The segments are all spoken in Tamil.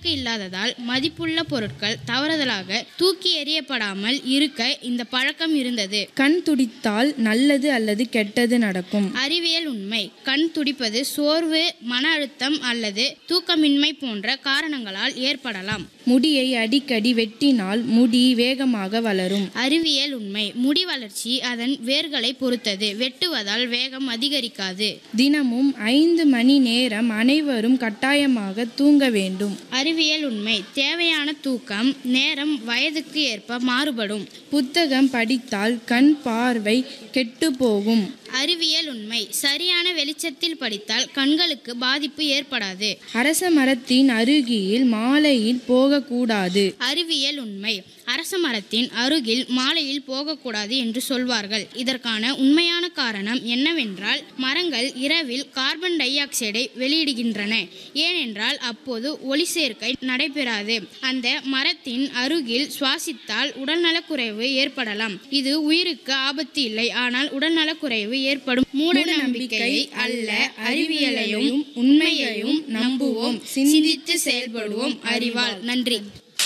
கணக்கு இல்லாததால் மதிப்புள்ள பொருட்கள் தவறுதலாக தூக்கி எறியப்படாமல் இருக்க இந்த பழக்கம் இருந்தது கண் துடித்தால் நல்லது அல்லது கெட்டது நடக்கும் அறிவியல் உண்மை கண் துடிப்பது சோர்வு மன அழுத்தம் அல்லது தூக்கமின்மை போன்ற காரணங்களால் ஏற்படலாம் முடியை அடிக்கடி வெட்டினால் முடி வேகமாக வளரும் அறிவியல் உண்மை முடி வளர்ச்சி அதன் வேர்களை பொறுத்தது வெட்டுவதால் வேகம் அதிகரிக்காது தினமும் ஐந்து மணி நேரம் அனைவரும் கட்டாயமாக தூங்க வேண்டும் அறிவியல் உண்மை தேவையான தூக்கம் நேரம் வயதுக்கு ஏற்ப மாறுபடும் புத்தகம் படித்தால் கண் பார்வை கெட்டு போகும் அறிவியல் உண்மை சரியான வெளிச்சத்தில் படித்தால் கண்களுக்கு பாதிப்பு ஏற்படாது அரச மரத்தின் அருகில் மாலையில் போகக்கூடாது அறிவியல் உண்மை அரச மரத்தின் அருகில் மாலையில் போகக்கூடாது என்று சொல்வார்கள் இதற்கான உண்மையான காரணம் என்னவென்றால் மரங்கள் இரவில் கார்பன் டை ஆக்சைடை வெளியிடுகின்றன ஏனென்றால் அப்போது ஒளி சேர்க்கை நடைபெறாது அந்த மரத்தின் அருகில் சுவாசித்தால் உடல்நலக்குறைவு ஏற்படலாம் இது உயிருக்கு ஆபத்து இல்லை ஆனால் உடல்நலக்குறைவு ஏற்படும் மூட நம்பிக்கை அல்ல அறிவியலையும் உண்மையையும் நம்புவோம் சிந்தித்து செயல்படுவோம் அறிவால் நன்றி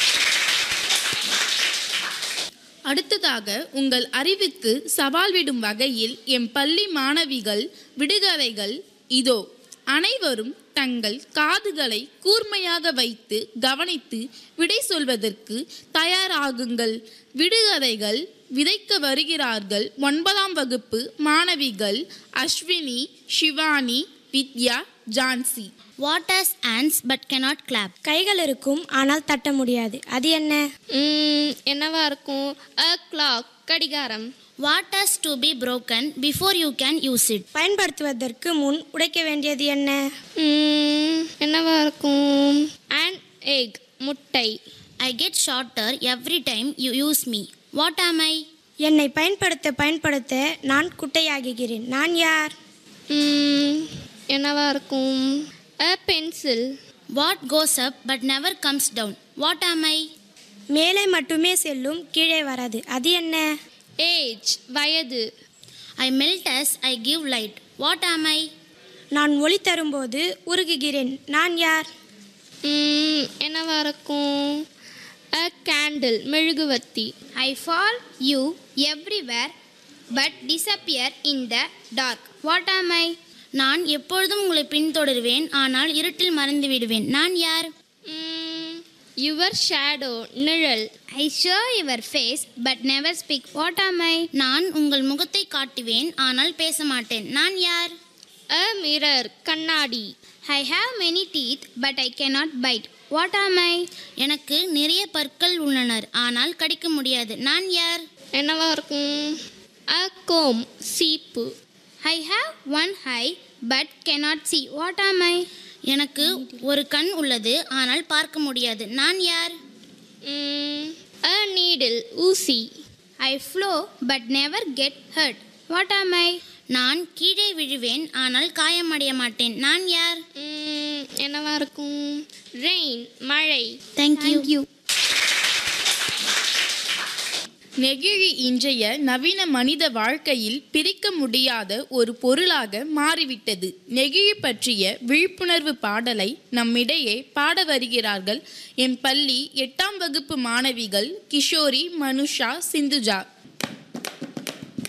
அடுத்ததாக உங்கள் அறிவுக்கு சவால் விடும் வகையில் எம் பள்ளி மாணவிகள் விடுகதைகள் இதோ அனைவரும் தங்கள் காதுகளை கூர்மையாக வைத்து கவனித்து விடை சொல்வதற்கு தயாராகுங்கள் விடுகதைகள் விதைக்க வருகிறார்கள் ஒன்பதாம் வகுப்பு மாணவிகள் Ashwini Shivani Vidya Jhansi what has ants but cannot clap கைகள் இருக்கும் ஆனால் தட்ட முடியாது அது என்ன ம், என்னவா இருக்கும் அ கிளாக் கடிகாரம் what has to be broken before you can use it பயன்படுத்துவதற்கு முன் உடைக்க வேண்டியது என்ன ம், என்னவா இருக்கும் அண்ட் எக் முட்டை I get shorter every time you use me what am I என்னை பயன்படுத்த பயன்படுத்த நான் குட்டையாகுகிறேன் நான் யார் ம், என்னவா இருக்கும் a pencil what goes up but never comes down what am I மேலே மட்டுமே செல்லும் கீழே வராது அது என்ன ஏஜ் வயது I melt as I give light what am I நான் ஒளி தரும்போது உருகுகிறேன் நான் யார் ம், என்னவா இருக்கும் அ கேண்டில் மெழுகுவர்த்தி I follow you everywhere but disappear in the dark what am I நான் எப்பொழுதும் உங்களை பின்தொடர்வேன் ஆனால் இருட்டில் மறைந்து விடுவேன் நான் யார் யுவர் ஷேடோ நிழல் I show your face but never speak what am I நான் உங்கள் முகத்தை காட்டுவேன் ஆனால் பேச மாட்டேன் நான் யார் அ மிரர் கண்ணாடி I have many teeth but I cannot bite what am I எனக்கு நிறைய பற்கள் உள்ளனர் ஆனால் கடிக்க முடியாது நான் யார் என்னவா இருக்கும் அ கோம் சீப்பு I have one eye but cannot see what am I எனக்கு ஒரு கண் உள்ளது ஆனால் பார்க்க முடியாது நான் யார் அ நீடில் ஊசி I flow but never get hurt what am I நான் கீழே விழுவேன் ஆனால் காயமடைய மாட்டேன் நான் யார் ம், என்னவா இருக்கும் ரெயின் மழை தேங்க்யூ நெகிழி இன்றைய நவீன மனித வாழ்க்கையில் பிரிக்க முடியாத ஒரு பொருளாக மாறிவிட்டது நெகிழி பற்றிய விழிப்புணர்வு பாடலை நம்மிடையே பாட வருகிறார்கள் என் பள்ளி எட்டாம் வகுப்பு மாணவிகள் கிஷோரி மனுஷா சிந்துஜா